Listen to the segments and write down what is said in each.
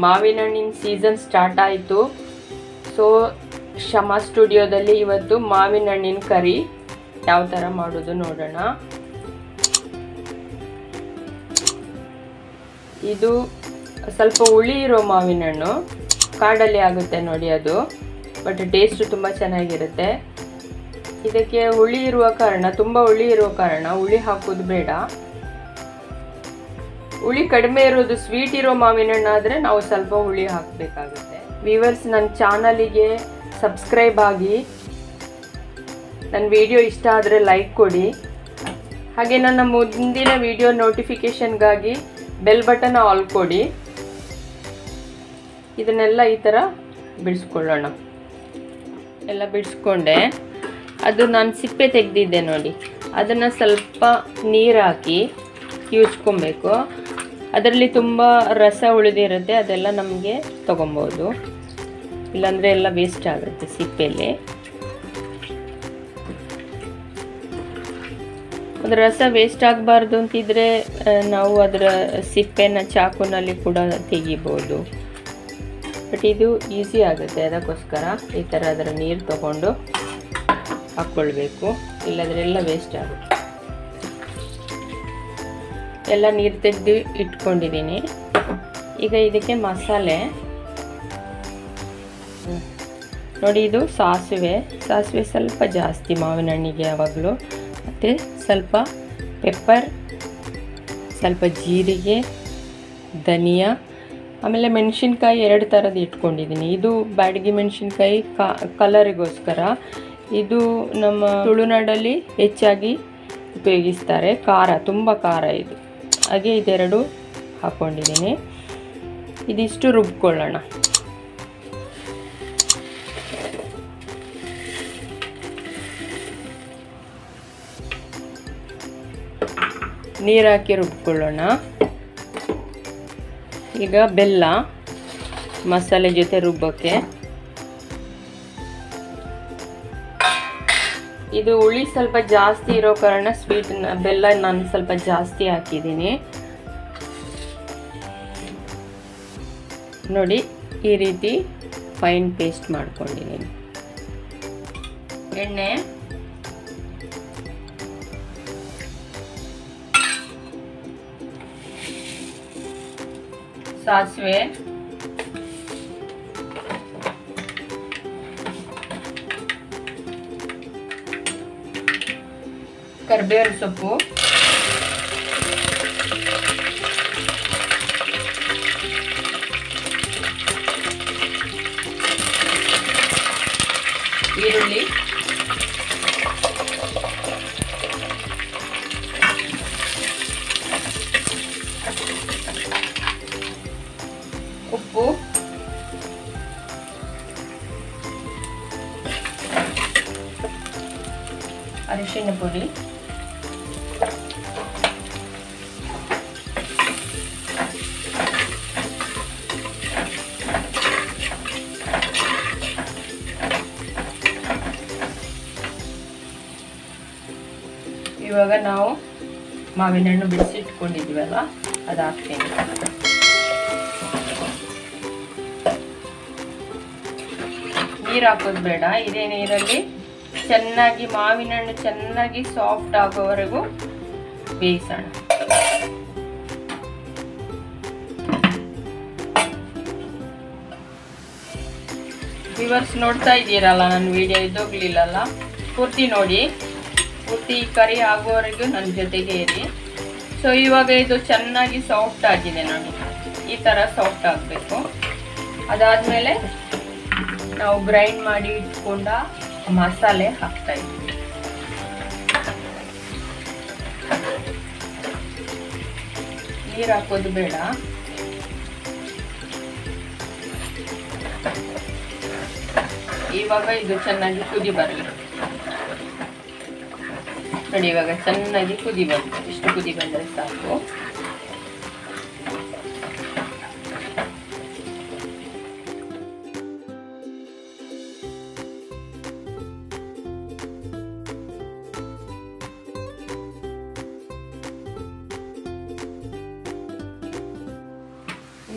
ಮಾವಿನ ಹಣ್ಣಿನ season start ಆಯಿತು ಸೊ ಶಮ ಸ್ಟುಡಿಯೋದಲ್ಲಿ ಇವತ್ತು ಮಾವಿನ ಹಣ್ಣಿನ ಕರಿ ಯಾವ ಥರ ಮಾಡೋದು ನೋಡೋಣ ಇದು ಸ್ವಲ್ಪ ಹುಳಿ ಇರೋ ಮಾವಿನ ಹಣ್ಣು ಕಾಡಲ್ಲಿ ಆಗುತ್ತೆ ನೋಡಿ ಅದು ಬಟ್ ಟೇಸ್ಟ್ ತುಂಬ ಚೆನ್ನಾಗಿರುತ್ತೆ ಇದಕ್ಕೆ ಹುಳಿ ಇರುವ ಕಾರಣ ತುಂಬ ಹುಳಿ ಇರುವ ಕಾರಣ ಹುಳಿ ಹಾಕೋದು ಬೇಡ ಹುಳಿ ಕಡಿಮೆ ಇರೋದು ಸ್ವೀಟ್ ಇರೋ ಮಾವಿನ ಹಣ್ಣು ಆದರೆ ನಾವು ಸ್ವಲ್ಪ ಹುಳಿ ಹಾಕಬೇಕಾಗುತ್ತೆ ವ್ಯೂವರ್ಸ್ ನನ್ನ ಚಾನಲಿಗೆ ಸಬ್ಸ್ಕ್ರೈಬ್ ಆಗಿ ನನ್ನ ವಿಡಿಯೋ ಇಷ್ಟ ಆದರೆ ಲೈಕ್ ಕೊಡಿ ಹಾಗೆ ನನ್ನ ಮುಂದಿನ ವಿಡಿಯೋ ನೋಟಿಫಿಕೇಷನ್ಗಾಗಿ ಬೆಲ್ ಬಟನ್ ಆಲ್ ಕೊಡಿ ಇದನ್ನೆಲ್ಲ ಈ ಥರ ಬಿಡಿಸ್ಕೊಳ್ಳೋಣ ಎಲ್ಲ ಬಿಡಿಸ್ಕೊಂಡೆ ಅದು ನಾನು ಸಿಪ್ಪೆ ತೆಗೆದಿದ್ದೆ ನೋಡಿ ಅದನ್ನು ಸ್ವಲ್ಪ ನೀರು ಹಾಕಿ ಕಿವುಚ್ಕೊಬೇಕು ಅದರಲ್ಲಿ ತುಂಬ ರಸ ಉಳಿದಿರುತ್ತೆ ಅದೆಲ್ಲ ನಮಗೆ ತೊಗೊಬೋದು ಇಲ್ಲಾಂದರೆ ಎಲ್ಲ ವೇಸ್ಟ್ ಆಗುತ್ತೆ ಸಿಪ್ಪೆಯಲ್ಲಿ ಅದರ ರಸ ವೇಸ್ಟ್ ಆಗಬಾರ್ದು ಅಂತಿದ್ರೆ ನಾವು ಅದರ ಸಿಪ್ಪೆನ ಚಾಕುನಲ್ಲಿ ಕೂಡ ತೆಗಿಬೋದು ಬಟ್ ಇದು ಈಸಿ ಆಗುತ್ತೆ ಅದಕ್ಕೋಸ್ಕರ ಈ ಥರ ಅದರ ನೀರು ತಗೊಂಡು ಹಾಕ್ಕೊಳ್ಬೇಕು ಇಲ್ಲದ್ರೆ ಎಲ್ಲ ವೇಸ್ಟ್ ಆಗುತ್ತೆ ಎಲ್ಲ ನೀರು ತೆಗೆದು ಇಟ್ಕೊಂಡಿದ್ದೀನಿ ಈಗ ಇದಕ್ಕೆ ಮಸಾಲೆ ನೋಡಿ ಇದು ಸಾಸಿವೆ ಸಾಸಿವೆ ಸ್ವಲ್ಪ ಜಾಸ್ತಿ ಮಾವಿನ ಹಣ್ಣಿಗೆ ಯಾವಾಗಲೂ ಮತ್ತು ಸ್ವಲ್ಪ ಪೆಪ್ಪರ್ ಸ್ವಲ್ಪ ಜೀರಿಗೆ ಧನಿಯಾ ಆಮೇಲೆ ಮೆಣಸಿನ್ಕಾಯಿ ಎರಡು ಥರದ್ದು ಇಟ್ಕೊಂಡಿದ್ದೀನಿ ಇದು ಬ್ಯಾಡಗಿ ಮೆಣಸಿನ್ಕಾಯಿ ಕಾ ಕಲರಿಗೋಸ್ಕರ ಇದು ನಮ್ಮ ತುಳುನಾಡಲ್ಲಿ ಹೆಚ್ಚಾಗಿ ಉಪಯೋಗಿಸ್ತಾರೆ ಖಾರ ತುಂಬ ಖಾರ ಇದು ಹಾಗೆ ಇದೆರಡು ಹಾಕ್ಕೊಂಡಿದ್ದೀನಿ ಇದಿಷ್ಟು ರುಬ್ಕೊಳ್ಳೋಣ ನೀರು ಹಾಕಿ ರುಬ್ಕೊಳ್ಳೋಣ ಈಗ ಬೆಲ್ಲ ಮಸಾಲೆ ಜೊತೆ ರುಬ್ಬಕ್ಕೆ ಇದು ಹುಳಿ ಸ್ವಲ್ಪ ಜಾಸ್ತಿ ಇರೋ ಕಾರಣ ಸ್ವೀಟ್ ಬೆಲ್ಲ ನಾನು ಸ್ವಲ್ಪ ಜಾಸ್ತಿ ಹಾಕಿದ್ದೀನಿ ನೋಡಿ ಈ ರೀತಿ ಫೈನ್ ಪೇಸ್ಟ್ ಮಾಡ್ಕೊಂಡಿದ್ದೀನಿ ಎಣ್ಣೆ ಸಾಸಿವೆ ಕರಿಬೇವಿನ ಸೊಪ್ಪು ಈರುಳ್ಳಿ ಉಪ್ಪು ಅರಿಶಿನ ಪುಡಿ ಇವಾಗ ನಾವು ಮಾವಿನ ಹಣ್ಣು ಬಿಡಿಸಿ ಇಟ್ಕೊಂಡಿದ್ವಲ್ಲ ಅದು ಹಾಕ್ತೀನಿ ನೀರು ಹಾಕೋದು ಬೇಡ ಇದೇ ನೀರಲ್ಲಿ ಚೆನ್ನಾಗಿ ಮಾವಿನ ಹಣ್ಣು ಚೆನ್ನಾಗಿ ಸಾಫ್ಟ್ ಆಗೋವರೆಗೂ ಬೇಯಿಸೋಣ ವಿವರ್ಸ್ ನೋಡ್ತಾ ಇದ್ದೀರಲ್ಲ ನನ್ನ ವಿಡಿಯೋ ಇದ್ದೋಗ್ಲಿಲ್ಲಲ್ಲ ಪೂರ್ತಿ ನೋಡಿ ಪೂರ್ತಿ ಕರಿ ಆಗೋವರೆಗೂ ನನ್ನ ಜೊತೆಗೆ ಇರಿ ಸೊ ಇವಾಗ ಇದು ಚೆನ್ನಾಗಿ ಸಾಫ್ಟ್ ಆಗಿದೆ ನೋಡಿ ಈ ಥರ ಸಾಫ್ಟ್ ಆಗಬೇಕು ಅದಾದಮೇಲೆ ನಾವು ಗ್ರೈಂಡ್ ಮಾಡಿ ಇಟ್ಕೊಂಡ ಮಸಾಲೆ ಹಾಕ್ತಾ ಇದ್ದೀವಿ ನೀರು ಹಾಕೋದು ಬೇಡ ಇವಾಗ ಇದು ಚೆನ್ನಾಗಿ ಕುದಿ ಬರಲಿ ನೋಡಿ ಇವಾಗ ಚೆನ್ನಾಗಿ ಕುದಿ ಬಂತು ಇಷ್ಟು ಕುದಿ ಬಂದರೆ ಸಾಕು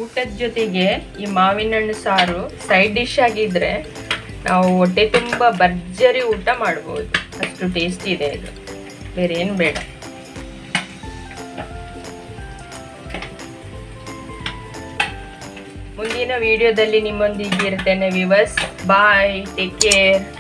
ಊಟದ ಜೊತೆಗೆ ಈ ಮಾವಿನ ಹಣ್ಣು ಸಾರು ಸೈಡ್ ಡಿಶ್ ಆಗಿದ್ರೆ ನಾವು ಹೊಟ್ಟೆ ತುಂಬ ಭರ್ಜರಿ ಊಟ ಮಾಡ್ಬೋದು ಅಷ್ಟು ಟೇಸ್ಟಿ ಇದೆ ಇದು ಬೇರೆ ಏನು ಬೇಡ ಮುಂದಿನ ವಿಡಿಯೋದಲ್ಲಿ ನಿಮ್ಮೊಂದಿಗೆ ಇರ್ತೇನೆ ವಿವರ್ಸ್ ಬಾಯ್ ಟೇಕ್ ಕೇರ್